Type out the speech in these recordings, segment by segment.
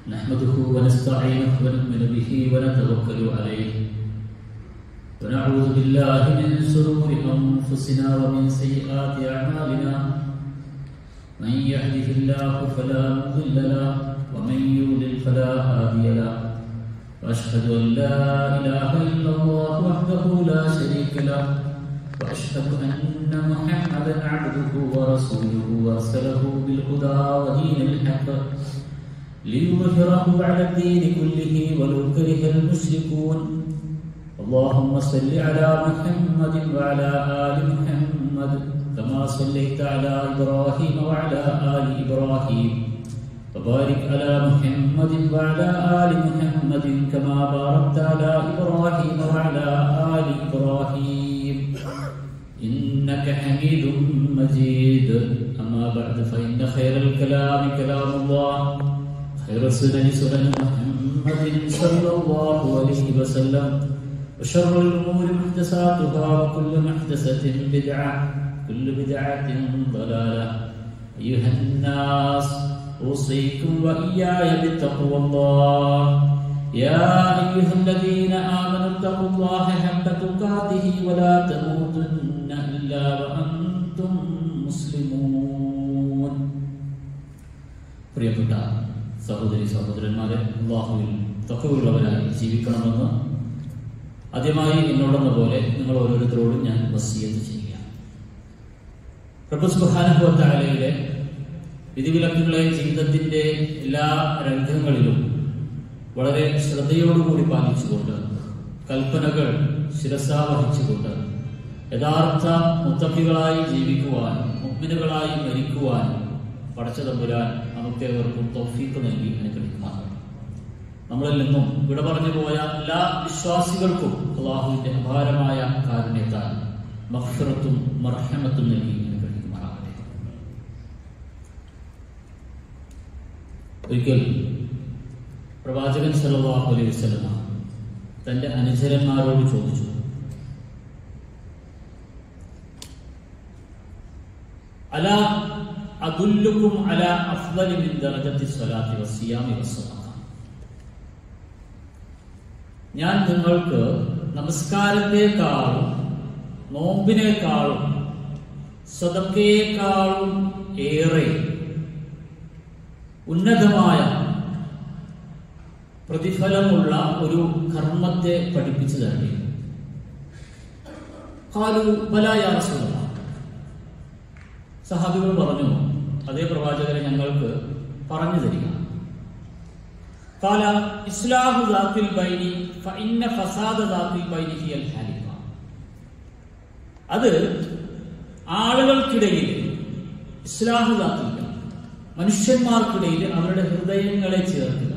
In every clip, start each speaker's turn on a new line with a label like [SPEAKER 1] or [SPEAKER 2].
[SPEAKER 1] نحمده ونستعينه ونؤمن به ونتوكل عليه ونعوذ بالله من شرور انفسنا ومن سيئات اعمالنا من يهده الله فلا مضل له ومن يضلل فلا هادي له واشهد ان لا اله الا الله وحده لا شريك له واشهد ان محمدا عبده ورسوله ارسله بالهدى ودين الحق ليظهره على الدين كله ولو كره المشركون اللهم صل على محمد وعلى ال محمد كما صليت على ابراهيم وعلى ال ابراهيم وبارك على محمد وعلى ال محمد كما باركت على ابراهيم وعلى ال ابراهيم انك حميد مجيد اما بعد فان خير الكلام كلام الله خير السنن سنن محمد صلى الله عليه وسلم وشر الأمور محدثاتها وكل محدثة بدعة كل بدعة ضلالة أيها الناس أوصيكم وإياي بتقوى الله يا أيها الذين آمنوا اتقوا الله حق تقاته ولا تموتن إلا وأنتم مسلمون പ്രിയപ്പെട്ട സഹോദരി സഹോദരന്മാരെ അള്ളാഹുവിൽ തക്കവുള്ളവരായി ജീവിക്കണമെന്ന് ആദ്യമായി എന്നോടെന്ന പോലെ നിങ്ങൾ ഓരോരുത്തരോടും ഞാൻ വസീയത്ത് ചെയ്യുക പ്രഭു സുഹാനുഭവത്താലയുടെ വിധിവിലക്കുകളെ ജീവിതത്തിന്റെ എല്ലാ രംഗങ്ങളിലും വളരെ ശ്രദ്ധയോടുകൂടി പാലിച്ചുകൊണ്ട് കൽപ്പനകൾ ശിരസാവഹിച്ചുകൊണ്ട് യഥാർത്ഥ മുത്തക്കികളായി ജീവിക്കുവാൻ മുഗ്മിനുകളായി മരിക്കുവാൻ പടച്ച തമ്പുരാൻ നമുക്കേവർക്കും തൗഫീക്ക് നൽകി അനുഗ്രഹിക്കുമാണ് നമ്മളിൽ നിന്നും വിട പറഞ്ഞു പോയ എല്ലാ വിശ്വാസികൾക്കും അള്ളാഹുവിന്റെ അപാരമായ കാരുണ്യത്താൽ മഹ്ഫറത്തും മർഹമത്തും നൽകി അനുഗ്രഹിക്കുമാറാകട്ടെ ഒരിക്കൽ പ്രവാചകൻ സല്ലല്ലാഹു അലൈഹി വസല്ലമ തന്റെ അനുചരന്മാരോട് ചോദിച്ചു അല അദുല്ലുക്കും അല അഫ്ദലി മിൻ ദറജത്തി സ്വലാത്തി വസിയാമി വസ്സലാം ഞാൻ നിങ്ങൾക്ക് നമസ്കാരത്തെക്കാളും നോമ്പിനേക്കാളും സ്വതക്കേക്കാളും ഏറെ ഉന്നതമായ പ്രതിഫലമുള്ള ഒരു കർമ്മത്തെ പഠിപ്പിച്ചു തരണ്ടേ കാലു ബലായാസുള്ള സഹാബികൾ പറഞ്ഞു അതേ പ്രവാചകരെ ഞങ്ങൾക്ക് പറഞ്ഞു തരിക قال إصلاح ذات البين فإن فساد ذات البين هي الحالقة അത് ആളുകൾക്കിടയിൽ ഇസ്ലാഹു ദാത്തില്ല മനുഷ്യന്മാർക്കിടയിൽ അവരുടെ ഹൃദയങ്ങളെ ചേർക്കുക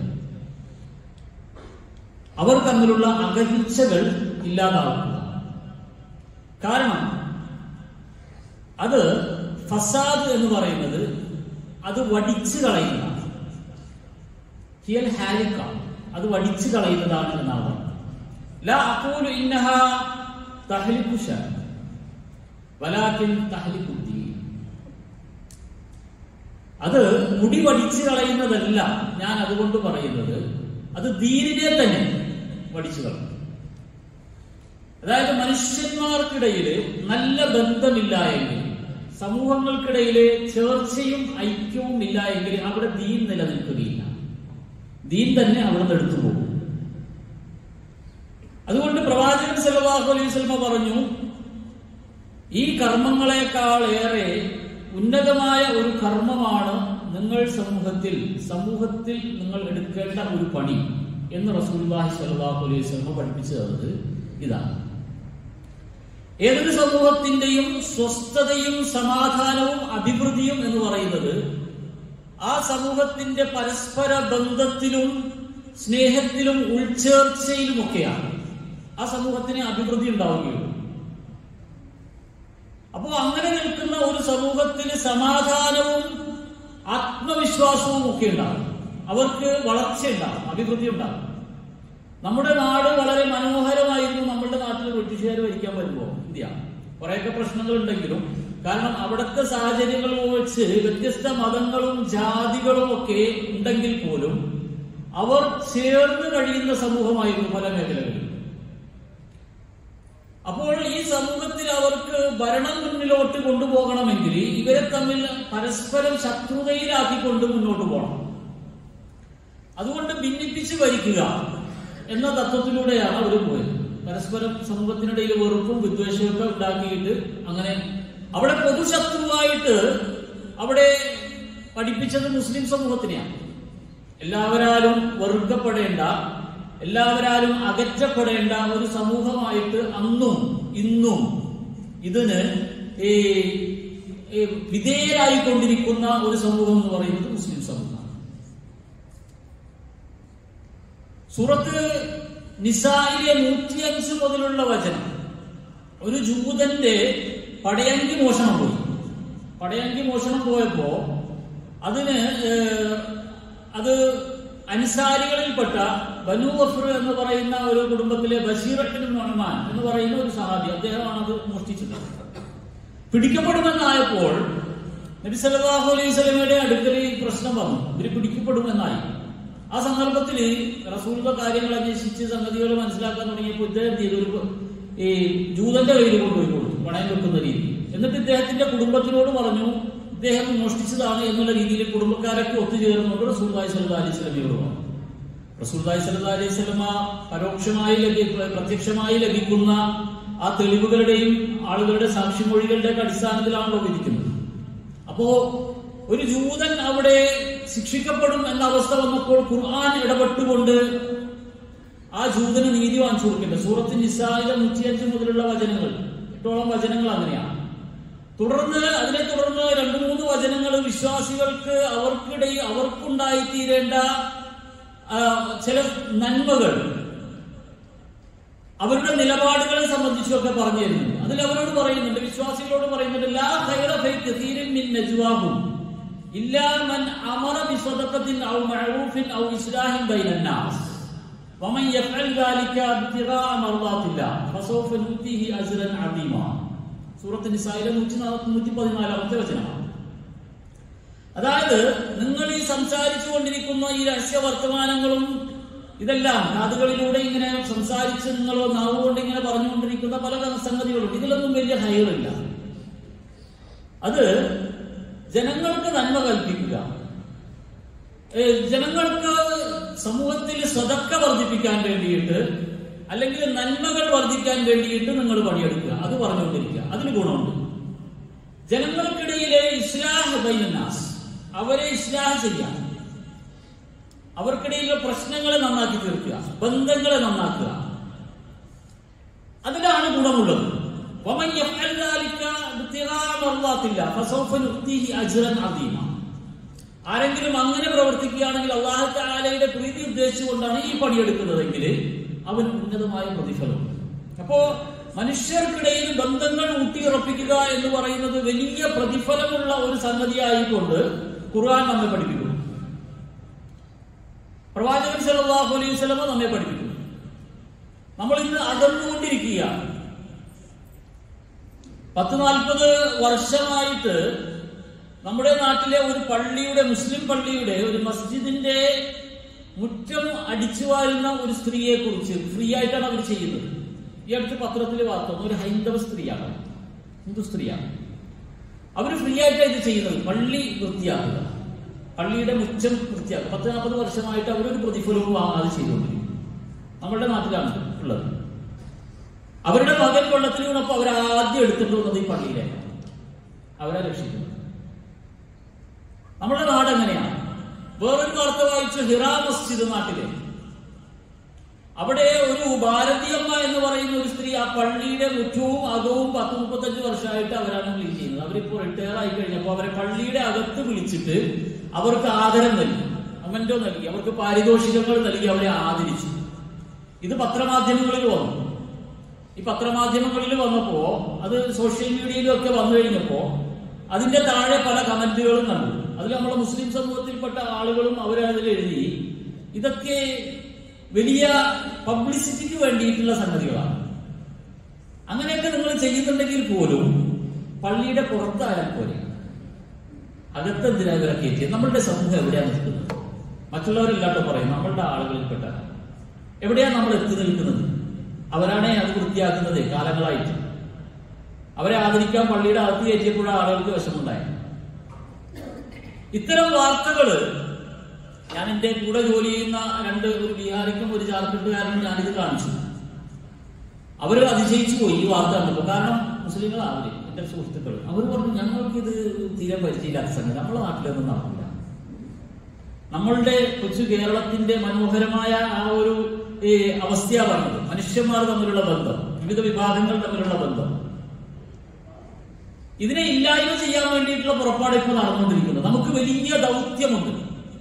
[SPEAKER 1] അവർ തമ്മിലുള്ള അകൽച്ചകൾ ഇല്ലാതാക്കുക കാരണം അത് ഫസാദ് എന്ന് പറയുന്നത് അത് വടിച്ചു കളയുന്ന ഹിയൽ ഹാലിക്ക അത് വടിച്ചു കളയുന്നതാണ് എന്നാണ് പറഞ്ഞത് ലാ അഖൂലു ഇന്നഹ തഹ്ലിക്കു ശർ വലാകിൻ തഹ്ലിക്കു ദീൻ അത് മുടി വടിച്ചു കളയുന്നതല്ല ഞാൻ അതുകൊണ്ട് പറയുന്നത് അത് ദീനിനെ തന്നെ വടിച്ചു കളയും അതായത് മനുഷ്യന്മാർക്കിടയിൽ നല്ല ബന്ധമില്ല എങ്കിൽ സമൂഹങ്ങൾക്കിടയിൽ ചേർച്ചയും ഐക്യവും ഇല്ല എങ്കിൽ അവിടെ ദീൻ നിലനിൽക്കുകയില്ല ദീൻ തന്നെ അവിടെ നിന്ന് എടുത്തു പോകും അതുകൊണ്ട് പ്രവാചകൻ സല്ലല്ലാഹു അലൈഹി വസല്ലമ പറഞ്ഞു ഈ കർമ്മങ്ങളെക്കാൾ ഏറെ ഉന്നതമായ ഒരു കർമ്മമാണ് നിങ്ങൾ സമൂഹത്തിൽ സമൂഹത്തിൽ നിങ്ങൾ എടുക്കേണ്ട ഒരു പണി എന്ന് റസൂലുള്ളാഹി സ്വല്ലല്ലാഹു അലൈഹി വസല്ലമ പഠിപ്പിച്ചു തന്നത് ഇതാണ് ഏതൊരു സമൂഹത്തിന്റെയും സ്വസ്ഥതയും സമാധാനവും അഭിവൃദ്ധിയും എന്ന് പറയുന്നത് ആ സമൂഹത്തിന്റെ പരസ്പര ബന്ധത്തിലും സ്നേഹത്തിലും ഉൾച്ചേർച്ചയിലുമൊക്കെയാണ് ആ സമൂഹത്തിന് അഭിവൃദ്ധി ഉണ്ടാവുകയുള്ളൂ അപ്പോൾ അങ്ങനെ നിൽക്കുന്ന ഒരു സമൂഹത്തിന് സമാധാനവും ആത്മവിശ്വാസവും ഒക്കെ ഉണ്ടാകും അവർക്ക് വളർച്ച ഉണ്ടാകും അഭിവൃദ്ധി ഉണ്ടാകും നമ്മുടെ നാട് വളരെ മനോഹരമായിരുന്നു നമ്മുടെ നാട്ടിൽ ബ്രിട്ടീഷുകാർ ഭരിക്കാൻ വരുമ്പോൾ ഇന്ത്യ കുറെയൊക്കെ പ്രശ്നങ്ങൾ ഉണ്ടെങ്കിലും കാരണം അവിടുത്തെ സാഹചര്യങ്ങൾ വെച്ച് വ്യത്യസ്ത മതങ്ങളും ജാതികളും ഒക്കെ ഉണ്ടെങ്കിൽ പോലും അവർ ചേർന്ന് കഴിയുന്ന സമൂഹമായിരുന്നു പല മേഖലകളിലും അപ്പോൾ ഈ സമൂഹത്തിൽ അവർക്ക് ഭരണം മുന്നിലോട്ട് കൊണ്ടുപോകണമെങ്കിൽ ഇവരെ തമ്മിൽ പരസ്പരം ശത്രുതയിലാക്കിക്കൊണ്ട് മുന്നോട്ട് പോകണം അതുകൊണ്ട് ഭിന്നിപ്പിച്ച് ഭരിക്കുക എന്ന തത്വത്തിലൂടെയാണ് അവർ പോയത് പരസ്പരം സമൂഹത്തിനിടയിൽ വെറുപ്പും വിദ്വേഷവും ഒക്കെ ഉണ്ടാക്കിയിട്ട് അങ്ങനെ അവിടെ പൊതുശത്രുവായിട്ട് അവിടെ പഠിപ്പിച്ചത് മുസ്ലിം സമൂഹത്തിനെയാണ് എല്ലാവരാലും വെറുക്കപ്പെടേണ്ട എല്ലാവരാലും അകറ്റപ്പെടേണ്ട ഒരു സമൂഹമായിട്ട് അന്നും ഇന്നും ഇതിന് ഈ ഈ വിധേയരായിക്കൊണ്ടിരിക്കുന്ന ഒരു സമൂഹം എന്ന് പറയുന്നത് മുസ്ലിം സമൂഹമാണ് സൂറത്ത് നിസായിലെ നൂറ്റിയഞ്ച് മുതലുള്ള വചനം ഒരു ജൂതന്റെ പടയങ്കി മോഷണം പോയി പടയങ്കി മോഷണം പോയപ്പോ അതിന് ഏഹ്, അത് അൻസാരികളിൽപ്പെട്ട ബനു വഫർ എന്ന് പറയുന്ന ഒരു കുടുംബത്തിലെ ബഷീർ ഇബ്നു നുഅ്മാൻ എന്ന് പറയുന്ന ഒരു സഹാബി അദ്ദേഹമാണ് അത് മോഷ്ടിച്ചത് പിടിക്കപ്പെടുമെന്നായപ്പോൾ നബി സല്ലല്ലാഹു അലൈഹി സ്വലമയുടെ അടുക്കൽ ഈ പ്രശ്നം വന്നു ഇവര് പിടിക്കപ്പെടുമെന്നായി ആ സന്ദർഭത്തിൽ റസൂലിന്റെ കാര്യങ്ങൾ അന്വേഷിച്ച് സംഗതികൾ മനസ്സിലാക്കാൻ തുടങ്ങിയപ്പോൾ ഇദ്ദേഹം ചെയ്തു ഒരു ഈ ജൂതന്റെ കയ്യിൽ കൊണ്ടുപോയി കൊടുത്തു പണയം വെക്കുന്ന രീതി എന്നിട്ട് ഇദ്ദേഹത്തിന്റെ കുടുംബത്തിനോട് പറഞ്ഞു ഇദ്ദേഹം മോഷ്ടിച്ചതാണ് എന്നുള്ള രീതിയിൽ കുടുംബക്കാരൊക്കെ ഒത്തുചേർന്നുകൊണ്ട് റസൂൽദായ് സല്ലല്ലാഹു അലൈഹി സ്വലമയോട് പറഞ്ഞു റസൂൽദായ് സല്ലല്ലാഹു അലൈഹി സ്വലമ പരോക്ഷമായി ലഭി പ്രത്യക്ഷമായി ലഭിക്കുന്ന ആ തെളിവുകളുടെയും ആളുകളുടെ സാക്ഷിമൊഴികളുടെ ഒക്കെ അടിസ്ഥാനത്തിലാണല്ലോ വിധിക്കുന്നത് അപ്പോ ഒരു ജൂതൻ അവിടെ ശിക്ഷിക്കപ്പെടും എന്ന അവസ്ഥ വന്നപ്പോൾ ഖുർആൻ ഇടപെട്ടുകൊണ്ട് ആ ജൂതന് നീതി വാങ്ങിച്ചു കൊടുക്കേണ്ടത് സൂറത്ത് നിസായിലെ നൂറ്റിയഞ്ച് മുതലുള്ള വചനങ്ങൾ എട്ടോളം വചനങ്ങൾ അങ്ങനെയാണ് തുടർന്ന് അതിനെ തുടർന്ന് രണ്ടു മൂന്ന് വചനങ്ങൾ വിശ്വാസികൾക്ക് അവർക്കിടയിൽ അവർക്കുണ്ടായിത്തീരേണ്ട ആ, ചില നന്മകൾ അവരുടെ നിലപാടുകളെ സംബന്ധിച്ചൊക്കെ പറഞ്ഞു തരുന്നുണ്ട് അതിൽ അവരോട് പറയുന്നുണ്ട് വിശ്വാസികളോട് പറയുന്നുണ്ട് ലാ ഖൈറ ഫീ കസീരിൻ മിൻ നജ്വാഹും ഇല്ലാ മൻ അമറ ബിസദഖത്തിൻ ഔ മഅറൂഫിൻ ഔ ഇസ്ലാഹിൻ ബൈനൻ നാസ് വമൻ യഫ്അൽ ദാലിക ഇബ്തിഗാഅ മർളാത്തില്ലാ ഫസൗഫ നുതിഹി അജ്റൻ അദീമാ സൂറത്ത് നിസായിലെ 114ാമത്തെ വചനമാണ് അതായത് നിങ്ങൾ ഈ സംസാരിച്ചു കൊണ്ടിരിക്കുന്ന ഈ രഹസ്യ വർത്തമാനങ്ങളും ഇതെല്ലാം കാതുകളിലൂടെ ഇങ്ങനെ സംസാരിച്ച് നിങ്ങൾ നാവുകൊണ്ട് ഇങ്ങനെ പറഞ്ഞുകൊണ്ടിരിക്കുന്ന പല സംഗതികളുണ്ട് ഇതിലൊന്നും വലിയ ഹൈറില്ല അത് ജനങ്ങൾക്ക് നന്മ കൽപ്പിക്കുക ഏ, ജനങ്ങൾക്ക് സമൂഹത്തിൽ സ്വതക്ക വർദ്ധിപ്പിക്കാൻ വേണ്ടിയിട്ട് അല്ലെങ്കിൽ നന്മകൾ വർദ്ധിക്കാൻ വേണ്ടിയിട്ട് നിങ്ങൾ പണിയെടുക്കുക അത് പറഞ്ഞുകൊണ്ടിരിക്കുക അതിന് ഗുണമുണ്ട് ജനങ്ങൾക്കിടയിലെ ഇസ്ലാഹ് ബൈനന്നാസ് അവരെ ഇസ്ലാഹ് ചെയ്യാം അവർക്കിടയിലെ പ്രശ്നങ്ങളെ നന്നാക്കി തീർക്കുക ബന്ധങ്ങളെ നന്നാക്കുക അതിലാണ് ഗുണമുള്ളത് ومن يفعل ذلك ابتغاء مرضات الله فسوف نؤتيه اجرا عظيما ആരെങ്കിലും അങ്ങനെ പ്രവർത്തിക്കുകയാണെങ്കിൽ അള്ളാഹു താലയുടെ പ്രീതി ഉദ്ദേശിച്ചുകൊണ്ടാണ് ഈ പണിയെടുക്കുന്നതെങ്കിൽ അവൻ ഉന്നതമായ പ്രതിഫലം അപ്പോ മനുഷ്യർക്കിടയിൽ ബന്ധങ്ങൾ ഊട്ടിയുറപ്പിക്കുക എന്ന് പറയുന്നത് വലിയ പ്രതിഫലമുള്ള ഒരു സംഗതിയായിക്കൊണ്ട് ഖുർആൻ നമ്മെ പഠിപ്പിക്കുന്നു പ്രവാചകൻ സല്ലല്ലാഹു അലൈഹി വസല്ലമ നമ്മെ പഠിപ്പിക്കുന്നു നമ്മൾ ഇന്ന് അകന്നുകൊണ്ടിരിക്കുകയാണ് പത്ത് നാൽപ്പത് വർഷമായിട്ട് നമ്മുടെ നാട്ടിലെ ഒരു പള്ളിയുടെ മുസ്ലിം പള്ളിയുടെ ഒരു മസ്ജിദിന്റെ മുറ്റം അടിച്ചു വാരുന്ന ഒരു സ്ത്രീയെ കുറിച്ച് ഫ്രീ ആയിട്ടാണ് അവർ ചെയ്യുന്നത് ഈ അടുത്ത് പത്രത്തിൽ വാർത്ത വന്നു. ഒരു ഹൈന്ദവ സ്ത്രീയാണ് ഹിന്ദു സ്ത്രീയാണ് അവർ ഫ്രീ ആയിട്ടാണ് ഇത് ചെയ്യുന്നത് പള്ളി വൃത്തിയാക്കുക പള്ളിയുടെ മുറ്റം വൃത്തിയാക്കുക പത്ത് നാൽപ്പത് വർഷമായിട്ട് അവരൊരു പ്രതിഫലവും വാങ്ങാതെ ചെയ്തുകൊണ്ടിരിക്കും നമ്മളുടെ നാട്ടിലാണ് ഉള്ളത് അവരുടെ മകൻ വെള്ളത്തിൽ വീണപ്പോൾ അവർ ആദ്യം എടുത്തിട്ട് വന്നത് ഈ പള്ളിയിലേക്ക് അവരെ രക്ഷിക്കുന്നത് നമ്മുടെ നാട് എങ്ങനെയാണ് വേറൊരു വാർത്ത വായിച്ചു ഹിറാ മസ്ജിദ് നാട്ടിലെ അവിടെ ഒരു ഭാരതീയമ്മ എന്ന് പറയുന്ന ഒരു സ്ത്രീ ആ പള്ളിയുടെ മുറ്റവും അകവും പത്ത് മുപ്പത്തഞ്ച് വർഷമായിട്ട് അവരാണ് ക്ലീൻ ചെയ്യുന്നത് അവരിപ്പോ റിട്ടയർ ആയി കഴിഞ്ഞപ്പോൾ അവരെ പള്ളിയുടെ അകത്ത് വിളിച്ചിട്ട് അവർക്ക് ആദരം നൽകി അമന്റോ നൽകി അവർക്ക് പാരിതോഷികങ്ങൾ നൽകി അവരെ ആദരിച്ചു ഇത് പത്രമാധ്യമങ്ങളിൽ വന്നു ഈ പത്രമാധ്യമങ്ങളിൽ വന്നപ്പോ അത് സോഷ്യൽ മീഡിയയിലും ഒക്കെ വന്നു കഴിഞ്ഞപ്പോ അതിന്റെ താഴെ പല കമന്റുകളും കണ്ടു അതിൽ നമ്മുടെ മുസ്ലിം സമൂഹത്തിൽപ്പെട്ട ആളുകളും അവരതിൽ എഴുതി ഇതൊക്കെ വലിയ പബ്ലിസിറ്റിക്ക് വേണ്ടിയിട്ടുള്ള സംഗതികളാണ് അങ്ങനെയൊക്കെ നിങ്ങൾ ചെയ്യുന്നുണ്ടെങ്കിൽ പോലും പള്ളിയുടെ പുറത്തായാൽ പോലെ അകത്തെന്തിനാ ഇവരെ കയറ്റിയത് നമ്മളുടെ സമൂഹം എവിടെയാണ് നിൽക്കുന്നത് മറ്റുള്ളവരില്ലാട്ടോ പറയും നമ്മളുടെ ആളുകളിൽപ്പെട്ട എവിടെയാണ് നമ്മൾ എത്തി നിൽക്കുന്നത് അവരാണേ അത് വൃത്തിയാക്കുന്നത് കാലങ്ങളായിട്ട് അവരെ ആദരിക്കാൻ പള്ളിയുടെ അകത്ത് കയറ്റിയപ്പോഴും ആളുകൾക്ക് വിഷമുണ്ടായി ഇത്തരം വാർത്തകള് ഞാൻ എന്റെ കൂടെ ജോലി ചെയ്യുന്ന രണ്ട് ഒരു ബീഹാരിക്കും ഒരു ജാർഖണ്ഡുകാരനും ഞാനിത് കാണിച്ചു അവര് അതിശയിച്ചു പോയി ഈ വാർത്ത കണ്ടപ്പോൾ കാരണം മുസ്ലിങ്ങളാണ് അവര് എന്റെ സുഹൃത്തുക്കൾ അവർ പറഞ്ഞു ഞങ്ങൾക്ക് ഇത് തീരെ പരിചയമില്ലാത്ത സംഗതി നമ്മുടെ നാട്ടിലൊന്നും നടക്കില്ല നമ്മളുടെ കൊച്ചു കേരളത്തിന്റെ മനോഹരമായ ആ ഒരു ഈ അവസ്ഥയാ പറഞ്ഞത് മനുഷ്യന്മാർ തമ്മിലുള്ള ബന്ധം വിവിധ വിഭാഗങ്ങൾ തമ്മിലുള്ള ബന്ധം ഇതിനെ ഇല്ലായ്മ ചെയ്യാൻ വേണ്ടിയിട്ടുള്ള പുറപ്പാട് ഇപ്പോൾ നടന്നുകൊണ്ടിരിക്കുന്നത് നമുക്ക് വലിയ ദൗത്യമുണ്ട്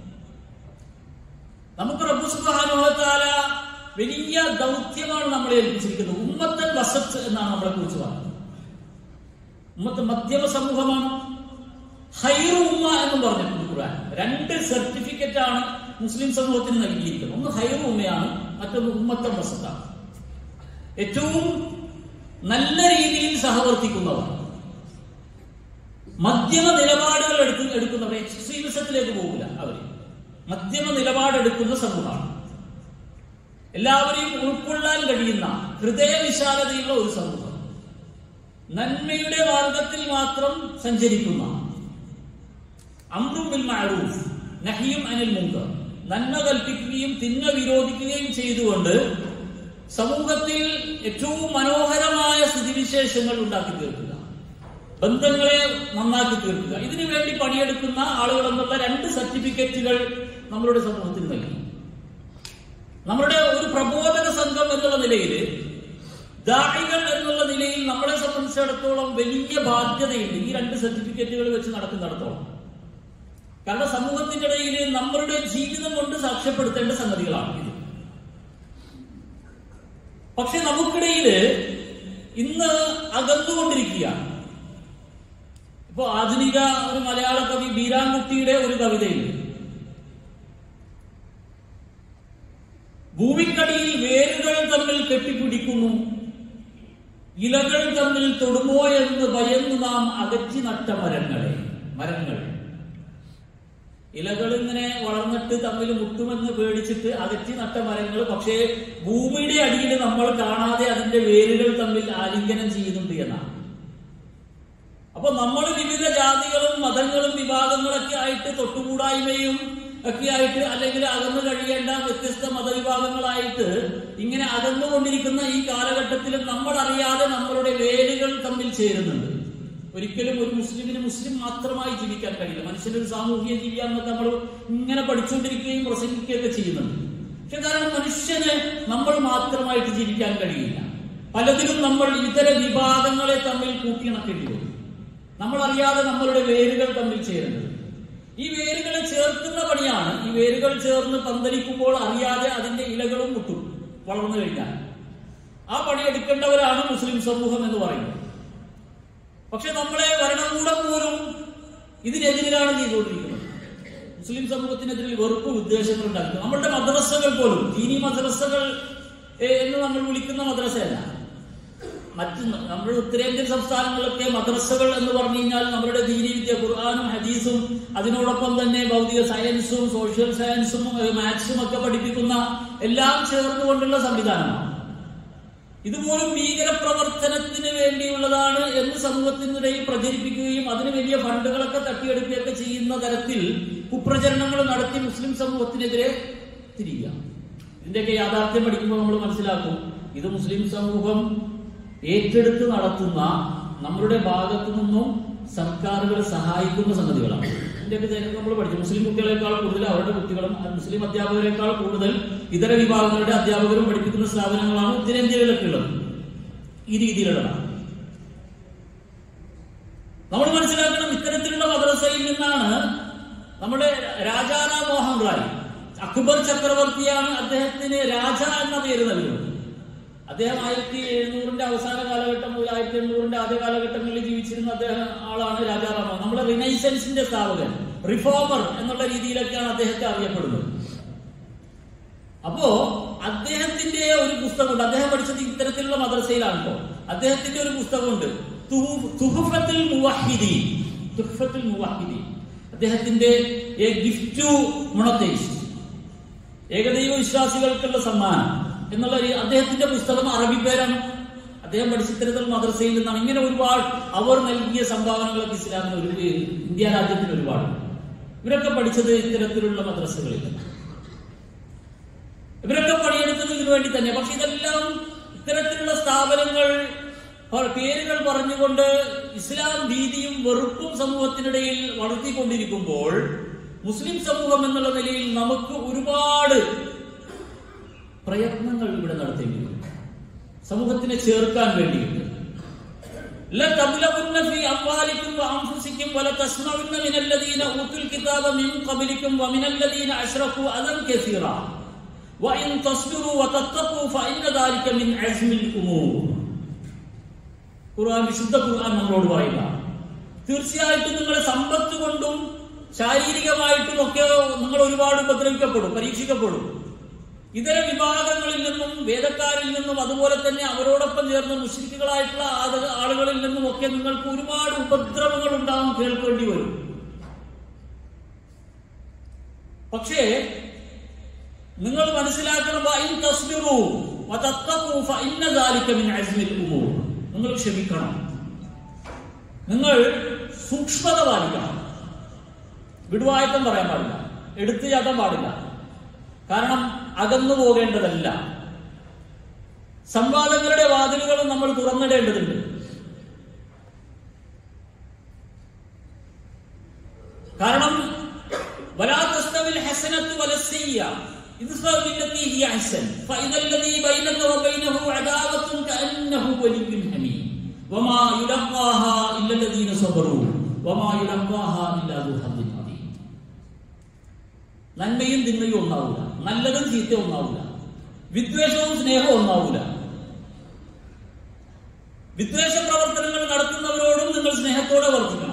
[SPEAKER 1] നമുക്ക് റബ്ബു സുബ്ഹാനഹുവതആല വലിയ ദൗത്യമാണ് നമ്മളെ ഏൽപ്പിച്ചിരിക്കുന്നത് ഉമ്മത്തൻ വസത്ത് എന്നാണ് നമ്മളെ കുറിച്ച് പറഞ്ഞത് ഉമ്മത്ത് മധ്യമ സമൂഹമാണ് ഹൈറു ഉമ്മ എന്ന് പറഞ്ഞിട്ടുണ്ട് ഖുർആൻ രണ്ട് സർട്ടിഫിക്കറ്റ് ആണ് മുസ്ലിം സമൂഹത്തിന് നൽകിയിരിക്കുന്നത് ഒന്ന് ഹൈറു ഉമ്മയാണ് മറ്റൊന്ന് ഉമ്മത്തൻ വസത്താണ് ഏറ്റവും നല്ല രീതിയിൽ സഹവർത്തിക്കുന്നവർ മധ്യമ നിലപാടുകൾ എടുക്ക എടുക്കുന്നവർ എക്സ്ട്രീമിസത്തിലേക്ക് പോകില്ല അവര് മധ്യമ നിലപാടെടുക്കുന്ന സമൂഹമാണ് എല്ലാവരെയും ഉൾക്കൊള്ളാൻ കഴിയുന്ന ഹൃദയവിശാലതയുള്ള ഒരു സമൂഹം നന്മയുടെ മാർഗത്തിൽ മാത്രം സഞ്ചരിക്കുന്ന അമ്രും ബിൽ മഅറൂഫ് നഹിയും അനിൽ മുങ്കർ നന്മ കൽപ്പിക്കുകയും തിന്മ വിരോധിക്കുകയും ചെയ്തുകൊണ്ട് സമൂഹത്തിൽ ഏറ്റവും മനോഹരമായ സ്ഥിതിവിശേഷങ്ങൾ ഉണ്ടാക്കി തീർക്കുക ബന്ധങ്ങളെ നന്നാക്കി തീർക്കുക ഇതിനു വേണ്ടി പണിയെടുക്കുന്ന ആളുകൾ എന്നുള്ള രണ്ട് സർട്ടിഫിക്കറ്റുകൾ നമ്മളുടെ സമൂഹത്തിൽ നൽകി നമ്മുടെ ഒരു പ്രബോധക സംഘം എന്നുള്ള നിലയിൽ ദാഹികൾ എന്നുള്ള നിലയിൽ നമ്മളെ സംബന്ധിച്ചിടത്തോളം വലിയ ബാധ്യതയുണ്ട് ഈ രണ്ട് സർട്ടിഫിക്കറ്റുകൾ വെച്ച് നടക്കുന്നിടത്തോളം കാരണം സമൂഹത്തിന്റെ ഇടയിൽ നമ്മളുടെ ജീവിതം കൊണ്ട് സാക്ഷ്യപ്പെടുത്തേണ്ട സംഗതികളാണ് ഇത് പക്ഷെ നമുക്കിടയിൽ ഇന്ന് അകന്നുകൊണ്ടിരിക്കുകയാണ് ഇപ്പൊ ആധുനിക ഒരു മലയാള കവി ബീരാൻകുട്ടിയുടെ ഒരു കവിതയുണ്ട് ഭൂമിക്കടിയിൽ വേരുകൾ തമ്മിൽ കെട്ടിപ്പിടിക്കുന്നു ഇലകൾ തമ്മിൽ തൊടുമോ എന്ന് ഭയന്ന് നാം അകറ്റി നട്ട മരങ്ങളെ മരങ്ങൾ ഇലകൾ ഇങ്ങനെ വളർന്നിട്ട് തമ്മിൽ മുട്ടുമെന്ന് പേടിച്ചിട്ട് അകറ്റി നട്ട മരങ്ങൾ പക്ഷേ ഭൂമിയുടെ അടിയിൽ നമ്മൾ കാണാതെ അതിന്റെ വേരുകൾ തമ്മിൽ ആലിംഗനം ചെയ്യുന്നുണ്ട് എന്നാണ് അപ്പൊ നമ്മൾ വിവിധ ജാതികളും മതങ്ങളും വിഭാഗങ്ങളൊക്കെ ആയിട്ട് തൊട്ടുകൂടായ്മയും ഒക്കെ ആയിട്ട് അല്ലെങ്കിൽ അകന്നു കഴിയേണ്ട വ്യത്യസ്ത മതവിഭാഗങ്ങളായിട്ട് ഇങ്ങനെ അകന്നുകൊണ്ടിരിക്കുന്ന ഈ കാലഘട്ടത്തിൽ നമ്മൾ അറിയാതെ നമ്മളുടെ വേരുകൾ തമ്മിൽ ചേരുന്നുണ്ട് ഒരിക്കലും ഒരു മുസ്ലിമിന് മുസ്ലിം മാത്രമായി ജീവിക്കാൻ കഴിയില്ല മനുഷ്യനൊരു സാമൂഹിക ജീവിയാണെന്നൊക്കെ നമ്മൾ ഇങ്ങനെ പഠിച്ചുകൊണ്ടിരിക്കുകയും പ്രസംഗിക്കുകയൊക്കെ ചെയ്യുന്നുണ്ട് പക്ഷെ കാരണം മനുഷ്യന് നമ്മൾ മാത്രമായിട്ട് ജീവിക്കാൻ കഴിയില്ല പലതിലും നമ്മൾ ഇതര വിഭാഗങ്ങളെ തമ്മിൽ കൂട്ടിയിണക്കേണ്ടി വരും നമ്മൾ അറിയാതെ നമ്മളുടെ വേരുകൾ തമ്മിൽ ചേരുന്നത് ഈ വേരുകളെ ചേർക്കുന്ന പണിയാണ് ഈ വേരുകൾ ചേർന്ന് പന്തലിക്കുമ്പോൾ അറിയാതെ അതിന്റെ ഇലകളും മുട്ടും വളർന്നു കഴിഞ്ഞാൽ ആ പണി എടുക്കേണ്ടവരാണ് മുസ്ലിം സമൂഹം എന്ന് പറയുന്നത് പക്ഷെ നമ്മളെ ഭരണകൂടം പോലും ഇതിനെതിരാണ് ചെയ്തുകൊണ്ടിരിക്കുന്നത് മുസ്ലിം സമൂഹത്തിനെതിരിൽ വെറുപ്പ് ഉദ്ദേശങ്ങൾ ഉണ്ടാക്കുന്നത് നമ്മളുടെ മദ്രസകൾ പോലും ദീനി മദ്രസകൾ ഏ, എന്ന് നമ്മൾ വിളിക്കുന്ന മദ്രസയല്ല മറ്റ് നമ്മുടെ ഉത്തരേന്ത്യൻ സംസ്ഥാനങ്ങളിലൊക്കെ മദ്രസകൾ എന്ന് പറഞ്ഞു കഴിഞ്ഞാൽ നമ്മുടെ ദീനി വിദ്യ ഖുർആാനും ഹദീസും അതിനോടൊപ്പം തന്നെ ഭൗതിക സയൻസും സോഷ്യൽ സയൻസും ഏഹ്, മാത്സും ഒക്കെ പഠിപ്പിക്കുന്ന എല്ലാം ചേർന്നുകൊണ്ടുള്ള സംവിധാനമാണ് ഇതുപോലും ഭീകരപ്രവർത്തനത്തിന് വേണ്ടിയുള്ളതാണ് എന്ന് സമൂഹത്തിനിടയിൽ പ്രചരിപ്പിക്കുകയും അതിന് വലിയ ഫണ്ടുകളൊക്കെ തട്ടിയെടുക്കുകയൊക്കെ ചെയ്യുന്ന തരത്തിൽ കുപ്രചരണങ്ങൾ നടത്തി മുസ്ലിം സമൂഹത്തിനെതിരെ തിരിയുക ഇതിന്റെയൊക്കെ യാഥാർത്ഥ്യം പഠിക്കുമ്പോൾ നമ്മൾ മനസ്സിലാക്കും ഇത് മുസ്ലിം സമൂഹം ഏറ്റെടുത്ത് നടത്തുന്ന നമ്മളുടെ ഭാഗത്തു നിന്നും സർക്കാരുകൾ സഹായിക്കുന്ന സംഗതികളാണ് ഇതിന്റെയൊക്കെ ചരിത്രം നമ്മൾ പഠിച്ചു മുസ്ലിം കുട്ടികളെക്കാൾ കൂടുതൽ അവരുടെ കുട്ടികളും അത് മുസ്ലിം അധ്യാപകരെക്കാൾ കൂടുതൽ ഇതര വിഭാഗങ്ങളുടെ അധ്യാപകരും പഠിപ്പിക്കുന്ന സ്ഥാപനങ്ങളാണ് ഉത്തരേന്ത്യയിലൊക്കെ ഉള്ളത് ഈ രീതിയിലുള്ളതാണ് നമ്മൾ മനസ്സിലാക്കണം ഇത്തരത്തിലുള്ള മദ്രസയിൽ നിന്നാണ് നമ്മുടെ രാജാറാം മോഹൻ റായ് അക്ബർ ചക്രവർത്തിയാണ് അദ്ദേഹത്തിന് രാജ എന്ന പേര് നൽകുന്നത് അദ്ദേഹം ആയിരത്തി എഴുന്നൂറിന്റെ അവസാന കാലഘട്ടം മുതൽ ആയിരത്തി എണ്ണൂറിന്റെ ആദ്യ കാലഘട്ടങ്ങളിൽ ജീവിച്ചിരുന്ന അദ്ദേഹം ആളാണ് രാജാറാം മോഹൻ നമ്മുടെ റിനൈസൻസിന്റെ സ്ഥാപകൻ റിഫോമർ എന്നുള്ള രീതിയിലൊക്കെയാണ് അദ്ദേഹത്തെ അറിയപ്പെടുന്നത് അപ്പോ അദ്ദേഹത്തിന്റെ ഒരു പുസ്തകമുണ്ട് അദ്ദേഹം പഠിച്ചത് ഇത്തരത്തിലുള്ള മദ്രസയിലാണ് കേട്ടോ അദ്ദേഹത്തിന്റെ ഒരു പുസ്തകമുണ്ട് തുഹു- തുഹഫത്തുൽ മുവഹിദീൻ തുഹഫത്തുൽ മുവഹിദീൻ അദ്ദേഹത്തിന്റെ എ ഗിഫ്റ്റ് ടു മുണത്തേസ് ഏകദൈവ വിശ്വാസികൾക്കുള്ള സമ്മാനം എന്നുള്ള ഒരു അദ്ദേഹത്തിന്റെ പുസ്തകം അറബി പേരാണ് അദ്ദേഹം പഠിച്ച ഇത്തരത്തിൽ മദ്രസയിൽ നിന്നാണ് ഇങ്ങനെ ഒരുപാട് അവർ നൽകിയ സംഭാവനകളൊക്കെ ഇസ്ലാമിന് ഒരു ഇന്ത്യ രാജ്യത്തിന് ഒരുപാട് ഇവരൊക്കെ പഠിച്ചത് ഇത്തരത്തിലുള്ള മദ്രസകളിൽ ഇവരൊക്കെ പണിയെടുത്തത് ഇതിനു വേണ്ടി തന്നെ പക്ഷെ ഇതെല്ലാം ഇത്തരത്തിലുള്ള സ്ഥാപനങ്ങൾ പ- പേരുകൾ പറഞ്ഞുകൊണ്ട് ഇസ്ലാം ഭീതിയും വെറുപ്പും സമൂഹത്തിനിടയിൽ വളർത്തിക്കൊണ്ടിരിക്കുമ്പോൾ മുസ്ലിം സമൂഹം എന്നുള്ള നിലയിൽ നമുക്ക് ഒരുപാട് പ്രയത്നങ്ങൾ ഇവിടെ നടത്തേണ്ടി വരും സമൂഹത്തിനെ ചേർക്കാൻ വേണ്ടിയിട്ട് لتبلغن في أموالكم وأنفسكم ولتسمعن من الذين أوتوا الكتاب من قبلكم ومن الذين أشركوا أذى كثيرا وإن تصبروا وتتقوا فإن ذلك من عزم الأمور ഖുർആൻ വിശുദ്ധ ഖുർആൻ നമ്മളോട് പറയുക തീർച്ചയായിട്ടും നിങ്ങളെ സമ്പത്ത് കൊണ്ടും ശാരീരികമായിട്ടും ഒക്കെ നിങ്ങൾ ഒരുപാട് ഉപദ്രവിക്കപ്പെടും പരീക്ഷിക്കപ്പെടും ഇതര വിഭാഗങ്ങളിൽ നിന്നും വേദക്കാരിൽ നിന്നും അതുപോലെ തന്നെ അവരോടൊപ്പം ചേർന്ന് മുസ്ലിക്കുകളായിട്ടുള്ള ആദ- ആളുകളിൽ നിന്നും ഒക്കെ നിങ്ങൾക്ക് ഒരുപാട് ഉപദ്രവങ്ങൾ ഉണ്ടാവും കേൾക്കേണ്ടി വരും പക്ഷേ നിങ്ങൾ മനസ്സിലാക്കണം വഇൻ തസ്ബിറൂ വതത്തഖൂ ഫഇന്ന ദാലിക മിൻ അസ്മിൽ ഉമൂർ നിങ്ങൾ ക്ഷമിക്കണം നിങ്ങൾ സൂക്ഷ്മത പാലിക്കണം വിടുവായത്തം പറയാൻ പാടില്ല എടുത്തുചാട്ടം പാടില്ല കാരണം അകന്നു പോകേണ്ടതല്ല സംവാദങ്ങളുടെ വാതിലുകളും നമ്മൾ തുറന്നിടേണ്ടതുണ്ട് കാരണം ولا تستوي الحسنة ولا السيئة ادفع بالتي هي أحسن فإذا الذي بينك وبينه عداوة كأنه ولي حميم وما يلقاها إلا الذين صبروا وما يلقاها إلا ذو حظ عظيم നന്മയും തിന്മയും ഒന്നാവൂല നല്ലതും ചീത്തയും ഒന്നാവൂല വിദ്വേഷവും സ്നേഹവും ഒന്നാവൂല വിദ്വേഷ പ്രവർത്തനങ്ങൾ നടത്തുന്നവരോടും നിങ്ങൾ സ്നേഹത്തോടെ വർദ്ധിക്കണം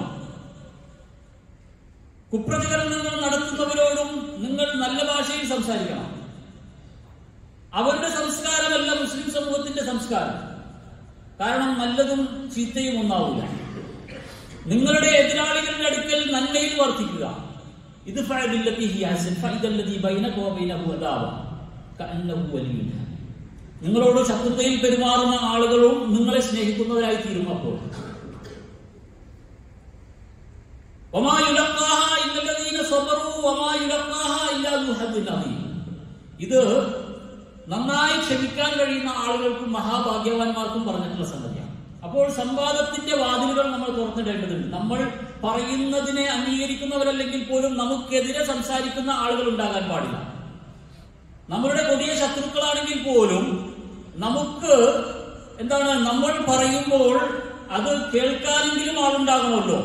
[SPEAKER 1] കുപ്രചരണങ്ങൾ നടത്തുന്നവരോടും നിങ്ങൾ നല്ല ഭാഷയിൽ സംസാരിക്കണം അവരുടെ സംസ്കാരമല്ല മുസ്ലിം സമൂഹത്തിന്റെ സംസ്കാരം കാരണം നല്ലതും ചീത്തയും ഒന്നാവില്ല നിങ്ങളുടെ എതിരാളികളുടെ അടുക്കൽ നന്മയിൽ വർദ്ധിക്കുക ഇത് ഫഅലില്ലത്തി ഹി അഹ്സൻ ഫഇദല്ലദീ ബൈനക വബൈനഹു അദാവ കഅന്നഹു വലിയ്യുൻ ഹമീം. നിങ്ങളോട് ശത്രുതയിൽ പെരുമാറുന്ന ആളുകളും നിങ്ങളെ സ്നേഹിക്കുന്നവരായി തീരും അപ്പോൾ وما يلقاها إلا الذين صبروا وما يلقاها إلا ذو حظ عظيم. ഇത് നന്നായി ക്ഷമിക്കാൻ കഴിയുന്ന ആളുകൾക്കും മഹാഭാഗ്യവാന്മാർക്കും പറഞ്ഞിട്ടുള്ള സംഗതിയാണ് അപ്പോൾ സംവാദത്തിന്റെ വാതിലുകൾ നമ്മൾ തുറന്നിടേണ്ടതുണ്ട് നമ്മൾ പറയുന്നതിനെ അംഗീകരിക്കുന്നവരല്ലെങ്കിൽ പോലും നമുക്കെതിരെ സംസാരിക്കുന്ന ആളുകൾ ഉണ്ടാകാൻ പാടില്ല നമ്മളുടെ കൊടിയ ശത്രുക്കളാണെങ്കിൽ പോലും നമുക്ക് എന്താണ് നമ്മൾ പറയുമ്പോൾ അത് കേൾക്കാനെങ്കിലും ആളുണ്ടാകണമല്ലോ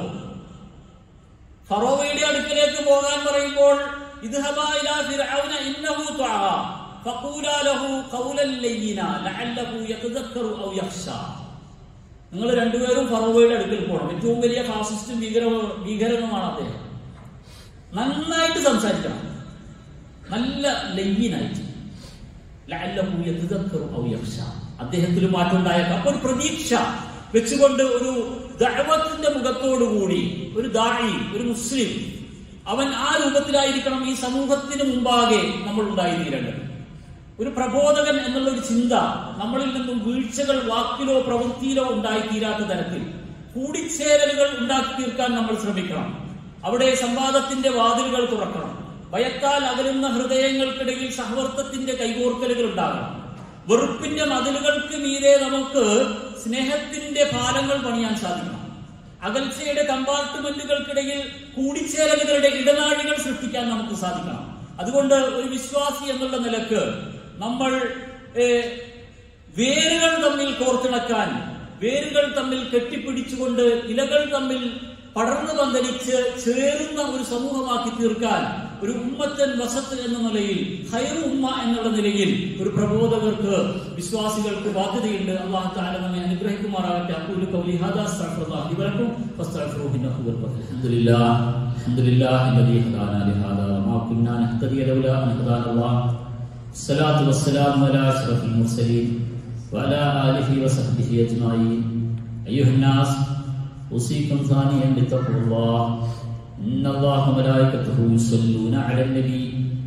[SPEAKER 1] ഫറോവയുടെ അടുക്കലേക്ക് പോകാൻ പറയുമ്പോൾ ഇദ്ഹബാ ഇലാ ഫിർഔന ഇന്നഹു തആ ഫഖൂലാ ലഹു ഖൗലൻ ലയ്യിന ലഅല്ലഹു യതദക്കറു ഔ യഖ്ശാ നിങ്ങൾ രണ്ടുപേരും ഫറോവയുടെ അടുക്കൽ പോകണം ഏറ്റവും വലിയ ഫാസിസ്റ്റും ഭീകര ഭീകരനുമാണ് അദ്ദേഹം നന്നായിട്ട് സംസാരിക്കണം നല്ല ലയ്യനായിട്ട് ലഅല്ലഹു യതദക്കറു ഔ യഖ്ശാ അദ്ദേഹത്തിൽ മാറ്റം ഉണ്ടായേക്കാം അപ്പോൾ ഒരു പ്രതീക്ഷ വെച്ചുകൊണ്ട് ഒരു ദഅവത്തിന്റെ മുഖത്തോടുകൂടി ഒരു ദായി ഒരു മുസ്ലിം അവൻ ആ രൂപത്തിലായിരിക്കണം ഈ സമൂഹത്തിന് മുമ്പാകെ നമ്മൾ ഉണ്ടായിത്തീരേണ്ടത് ഒരു പ്രബോധകൻ എന്നുള്ള ഒരു ചിന്ത നമ്മളിൽ നിന്നും വീഴ്ചകൾ വാക്കിലോ പ്രവൃത്തിയിലോ ഉണ്ടായിത്തീരാത്ത തരത്തിൽ കൂടിച്ചേരലുകൾ ഉണ്ടാക്കി തീർക്കാൻ നമ്മൾ ശ്രമിക്കണം അവിടെ സംവാദത്തിന്റെ വാതിലുകൾ തുറക്കണം ഭയത്താൽ അകലുന്ന ഹൃദയങ്ങൾക്കിടയിൽ സഹവർത്തത്തിന്റെ കൈകോർക്കലുകൾ ഉണ്ടാകണം വെറുപ്പിന്റെ മതിലുകൾക്ക് മീതെ നമുക്ക് സ്നേഹത്തിന്റെ പാലങ്ങൾ പണിയാൻ സാധിക്കണം അകൽച്ചയുടെ കമ്പാർട്ട്മെന്റുകൾക്കിടയിൽ കൂടിച്ചേരലുകളുടെ ഇടനാഴികൾ സൃഷ്ടിക്കാൻ നമുക്ക് സാധിക്കണം അതുകൊണ്ട് ഒരു വിശ്വാസി എന്നുള്ള നിലക്ക് നമ്മൾ ഏഹ്, വേരുകൾ തമ്മിൽ കോർത്തിണക്കാൻ വേരുകൾ തമ്മിൽ കെട്ടിപ്പിടിച്ചുകൊണ്ട് ഇലകൾ തമ്മിൽ പടർന്നു പന്തലിച്ച് ചേരുന്ന ഒരു സമൂഹമാക്കി തീർക്കാൻ ഒരു ഉമ്മത്തൻ വസത്ത് എന്ന നിലയിൽ ഹൈർ ഉമ്മ എന്നുള്ള നിലയിൽ ഒരു പ്രബോധകർക്ക് വിശ്വാസികൾക്ക് ബാധ്യതയുണ്ട് അള്ളാഹു താല നമ്മെ അനുഗ്രഹിക്കുമാറാകട്ടെ അക്കൂലു കൗലി ഹാദാ അസ്തഗ്ഫിറുല്ലാഹ് ലി വലക്കും ഫസ്തഗ്ഫിറുഹു ഇന്നഹു ഹുവൽ ഗഫൂർ അൽഹംദുലില്ലാഹ് അൽഹംദുലില്ലാഹി الذي هدانا لهذا وما كنا نهتدي لولا ان هدانا الله الصلاة والسلام على أشرف المرسلين وعلى آله وصحبه أجمعين أيها الناس أوصيكم ثانيا بتقوى الله إن الله وملائكته يصلون على النبي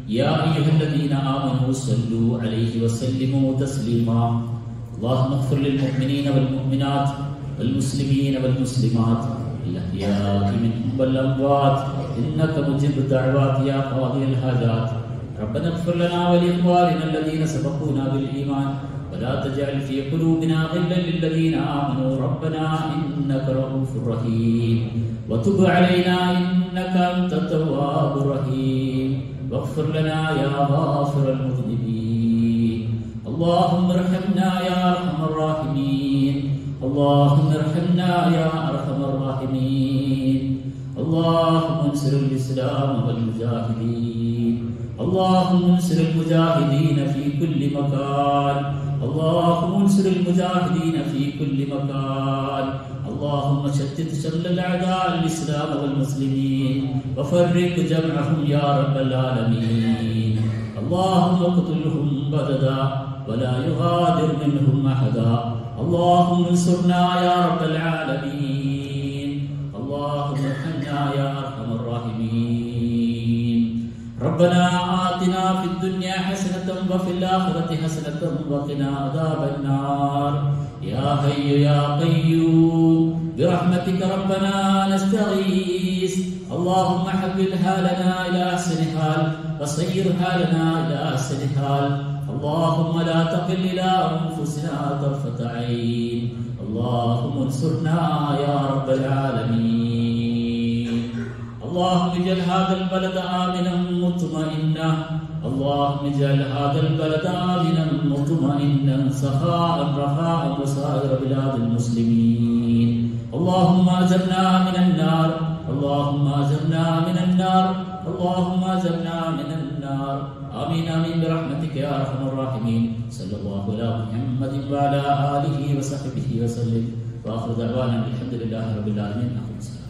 [SPEAKER 1] يا أيها الذين آمنوا صلوا عليه وسلموا تسليما اللهم اغفر للمؤمنين والمؤمنات والمسلمين والمسلمات الأحياء منهم والأموات إنك مجيب الدعوات يا قاضي الحاجات ربنا اغفر لنا ولإخواننا الذين سبقونا بالإيمان ولا تجعل في قلوبنا غلا للذين آمنوا ربنا إنك رؤوف رحيم وتب علينا إنك أنت التواب الرحيم واغفر لنا يا غافر المذنبين اللهم ارحمنا يا أرحم الراحمين اللهم ارحمنا يا أرحم الراحمين اللهم انصر الإسلام والمجاهدين اللهم انصر المجاهدين في كل مكان اللهم انصر المجاهدين في كل مكان اللهم شتت شمل الاعداء الاسلام والمسلمين وفرق جمعهم يا رب العالمين اللهم اقتلهم بددا ولا يغادر منهم احدا اللهم انصرنا يا رب العالمين اللهم ارحمنا يا ارحم الراحمين ربنا آتنا في الدنيا حسنة وفي الآخرة حسنة وقنا عذاب النار يا حي يا قيوم برحمتك ربنا نستغيث اللهم حبب حالنا إلى أحسن حال وصير حالنا إلى أحسن حال اللهم لا تقل إلى أنفسنا طرفة عين اللهم انصرنا يا رب العالمين اللهم اجعل هذا البلد آمنا مطمئنا اللهم اجعل هذا البلد آمنا مطمئنا سخاء رخاء وسائر بلاد المسلمين اللهم أجرنا من النار اللهم أجرنا من النار اللهم أجرنا من النار آمين آمين برحمتك يا أرحم الراحمين صلى الله على محمد وعلى آله وصحبه وسلم وآخر دعوانا الحمد لله رب العالمين أخذ